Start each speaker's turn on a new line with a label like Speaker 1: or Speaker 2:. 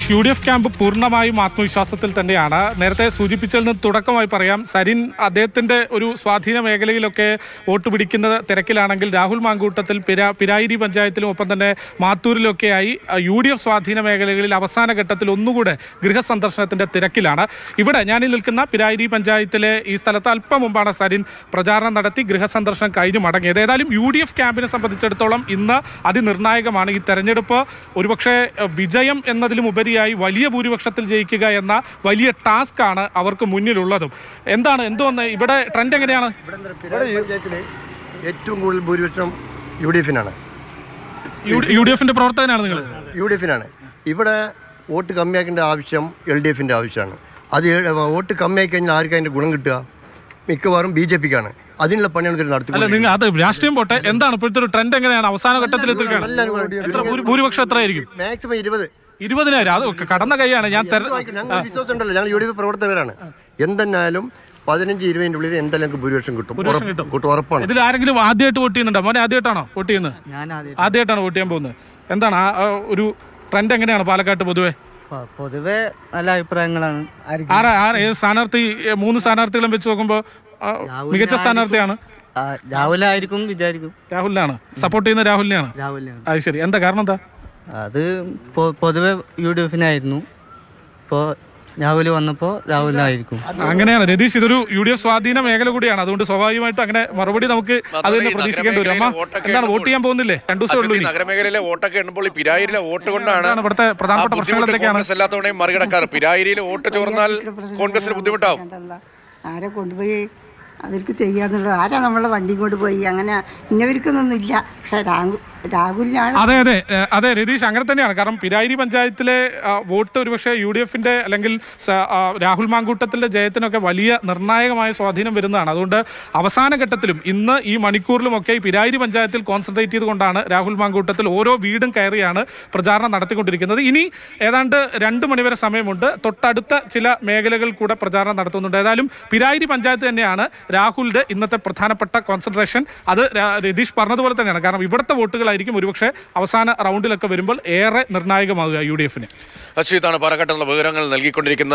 Speaker 1: U D F camp പൂർണ്ണമായും ആത്മവിശ്വാസത്തിൽ തന്നെയാണ് നേരത്തെ സൂചിപ്പിച്ചതിൽ നിന്ന് തുടക്കമായി പറയാം സരിൻ അദ്ദേഹത്തിന്റെ ഒരു സ്വാധീന മേഖലയിലൊക്കെ വോട്ട് പിടിക്കുന്ന തിരക്കിലാണെങ്കിൽ രാഹുൽ മാങ്കൂട്ടത്തിൽ പിരാ പിരായിരി പഞ്ചായത്തിലും ഒപ്പം തന്നെ മാത്തൂരിലൊക്കെയായി അഹ്, യു ഡി എഫ് സ്വാധീന മേഖലകളിൽ അവസാന ഘട്ടത്തിൽ ഒന്നുകൂടെ ഗൃഹസന്ദർശനത്തിന്റെ തിരക്കിലാണ് ഇവിടെ ഞാനീ നിൽക്കുന്ന പിരായിരി പഞ്ചായത്തിലെ ഈ സ്ഥലത്ത് അല്പം മുമ്പാണ് സരിൻ പ്രചാരണം നടത്തി ഗൃഹസന്ദർശനം കഴിഞ്ഞു മടങ്ങിയത് ഏതായാലും യു ഡി എഫ് ക്യാമ്പിനെ സംബന്ധിച്ചിടത്തോളം ഇന്ന് അതിനിർണായകമാണ് ഈ തെരഞ്ഞെടുപ്പ് ഒരുപക്ഷെ അഹ്, വിജയം എന്നതിലും ഉപരിയായി വലിയ ഭൂരിപക്ഷത്തിൽ ജയിക്കുക എന്ന വലിയ ടാസ്ക് ആണ് അവർക്ക് മുന്നിലുള്ളതും എന്താണ് എന്തോന്ന് ഇവിടെ ട്രെൻഡ് എങ്ങനെയാണ്
Speaker 2: ഇവിടെ പഞ്ചായത്തില് ഏറ്റവും കൂടുതൽ ഭൂരിപക്ഷം യു ഡി എഫിനാണ്
Speaker 1: യു ഡി എഫിന്റെ പ്രവർത്തകനാണ് നിങ്ങൾ
Speaker 2: യു ഡി എഫിനാണ് ഇവിടെ വോട്ട് കമ്മിയാക്കേണ്ട ആവശ്യം എൽ ഡി എഫിൻ്റെ ആവശ്യമാണ് അത് എ- വോട്ട് കമ്മിയാക്കി കഴിഞ്ഞാൽ ആർക്കും അതിൻ്റെ ഗുണം കിട്ടുക മിക്കവാറും ബി ജെ പിക്കാണ് അതിനുള്ള പണിയാണ് ഇവർ
Speaker 1: അല്ല
Speaker 2: നടത്തുന്നത്
Speaker 1: നിങ്ങൾ അത് രാഷ്ട്രീയം പോട്ടെ എന്താണ് ഇപ്പോഴത്തെ ഒരു ട്രെൻഡ് എങ്ങനെയാണ് അവസാന ഘട്ടത്തിൽ എത്തുകയാണ് എത്ര ഭൂരി- ഭൂരിപക്ഷം എത്രയായിരിക്കും
Speaker 2: മാക്സിമം ഇരുപത്
Speaker 1: ഇരുപതിനായിരം അത് ഒക്കെ കടന്ന കൈയാണ് ഞാൻ തെര-
Speaker 2: ഞങ്ങൾ വിശ്വാസം ഉണ്ടല്ലോ ഞങ്ങൾ യു ഡി എഫ് പ്രവർത്തകരാണ് എന്തെന്നാലും പതിനഞ്ച് ഇരുപതിൻ്റെ ഉള്ളിൽ എന്തായാലും ഞങ്ങൾക്ക് ഭൂരിപക്ഷം കിട്ടും ഉറപ്പ്
Speaker 1: കിട്ടും.
Speaker 2: കിട്ടും ഉറപ്പാണ്
Speaker 1: ഇതിൽ ആരെങ്കിലും ആദ്യമായിട്ട് വോട്ട് ചെയ്യുന്നുണ്ടോ മോനെ ആദ്യമായിട്ടാണോ വോട്ട് ചെയ്യുന്നത്
Speaker 3: ഞാൻ ആദ്യം
Speaker 1: ആദ്യമായിട്ടാണ് വോട്ട് ചെയ്യാൻ പോകുന്നത് എന്താണ് ആ ആ ഒരു ട്രെൻഡ് എങ്ങനെയാണ് പാലക്കാട്ട് പൊതുവെ
Speaker 3: പൊ- പൊതുവെ നല്ല അഭിപ്രായങ്ങളാണ്
Speaker 1: ആരാ ആരാ ഏത് സ്ഥാനാർത്ഥി ഏ, മൂന്ന് സ്ഥാനാർത്ഥികളും വെച്ച് നോക്കുമ്പോൾ മികച്ച സ്ഥാനാർത്ഥിയാണ്
Speaker 3: ആ, രാഹുലായിരിക്കും വിചാരിക്കും
Speaker 1: രാഹുലിനാണ് സപ്പോർട്ട് ചെയ്യുന്ന രാഹുലിനെയാണ്
Speaker 3: രാഹുലിനാണ്
Speaker 1: അത് ശരി എന്താ കാരണം എന്താ
Speaker 3: അത് പൊ- പൊതുവെ യു ഡി എഫിനായിരുന്നു ഇപ്പോൾ രാഹുൽ വന്നപ്പോൾ രാഹുലിനായിരിക്കും
Speaker 1: അങ്ങനെയാണ് രതീഷ് ഇതൊരു യു ഡി എഫ് സ്വാധീന മേഖല കൂടിയാണ് അതുകൊണ്ട് സ്വാഭാവികമായിട്ടും അങ്ങനെ മറുപടി നമുക്ക് അത് തന്നെ
Speaker 4: ഈ
Speaker 1: പ്രതീക്ഷിക്കേണ്ടി വരും അമ്മ
Speaker 4: നഗരമേഖലയിലെ
Speaker 1: എന്താണ് വോട്ട് ചെയ്യാൻ പോകുന്നില്ലേ രണ്ടു ദിവസം ഉള്ളൂ
Speaker 4: അശ്വതി,
Speaker 1: ഇനി
Speaker 4: നഗരമേഖലയിലെ വോട്ടൊക്കെ എണ്ണുമ്പോൾ ഈ പിരായിരിലെ വോട്ട് കൊണ്ടാണ്
Speaker 1: എന്താണ് ഇവിടുത്തെ പ്രധാനപ്പെട്ട
Speaker 4: ആ
Speaker 1: പ്രശ്നങ്ങൾ
Speaker 4: ബുദ്ധിമുട്ട്
Speaker 1: എന്തൊക്കെയാണ്
Speaker 4: കോൺഗ്രസ് എല്ലാത്തവണയും മറികടക്കാറ് പിരായിരിയിലെ വോട്ട് ചോർന്നാൽ കോൺഗ്രസിന് ബുദ്ധിമുട്ടാവും
Speaker 5: എന്താ ആരെ കൊണ്ടുപോയി അവർക്ക് ചെയ്യാന്നുള്ളത് ആരാ നമ്മളെ വണ്ടിയും കൊണ്ട് പോയി അങ്ങനെ ഇന്നവർക്കൊന്നും ഇല്ല പക്ഷെ രാഹുൽ രാഹുലിനാണ്
Speaker 1: അതെ അതെ ഏ, അതെ രതീഷ് അങ്ങനെ തന്നെയാണ് കാരണം പിരായിരി പഞ്ചായത്തിലെ ആ, വോട്ട് ഒരുപക്ഷെ യു ഡി എഫിന്റെ അല്ലെങ്കിൽ സ- ആ, രാഹുൽ മാങ്കൂട്ടത്തിന്റെ ജയത്തിനൊക്കെ വലിയ നിർണായകമായ സ്വാധീനം വരുന്നതാണ് അതുകൊണ്ട് അവസാന ഘട്ടത്തിലും ഇന്ന് ഈ മണിക്കൂറിലുമൊക്കെ ഈ പിരായിരി പഞ്ചായത്തിൽ കോൺസെൻട്രേറ്റ് ചെയ്തുകൊണ്ടാണ് രാഹുൽ മാങ്കൂട്ടത്തിൽ ഓരോ വീടും കയറിയാണ് പ്രചാരണം നടത്തിക്കൊണ്ടിരിക്കുന്നത് ഇനി ഏതാണ്ട് രണ്ട് മണിവരെ സമയമുണ്ട് തൊട്ടടുത്ത ചില മേഖലകൾ കൂടെ പ്രചാരണം നടത്തുന്നുണ്ട് ഏതായാലും പിരായിരി പഞ്ചായത്ത് തന്നെയാണ് രാഹുലിന്റെ ഇന്നത്തെ പ്രധാനപ്പെട്ട കോൺസെൻട്രേഷൻ അത് രാ- രതീഷ് പറഞ്ഞതുപോലെ തന്നെയാണ് കാരണം ഇവിടുത്തെ വോട്ടുകളായിരിക്കും ഒരുപക്ഷെ അവസാന റൗണ്ടിലൊക്കെ വരുമ്പോൾ ഏറെ നിർണായകമാകുക യു ഡി എഫിന്
Speaker 4: അശ്വത്താണ് പാലക്കാട്ടുള്ള വിവരങ്ങൾ നൽകിക്കൊണ്ടിരിക്കുന്നത്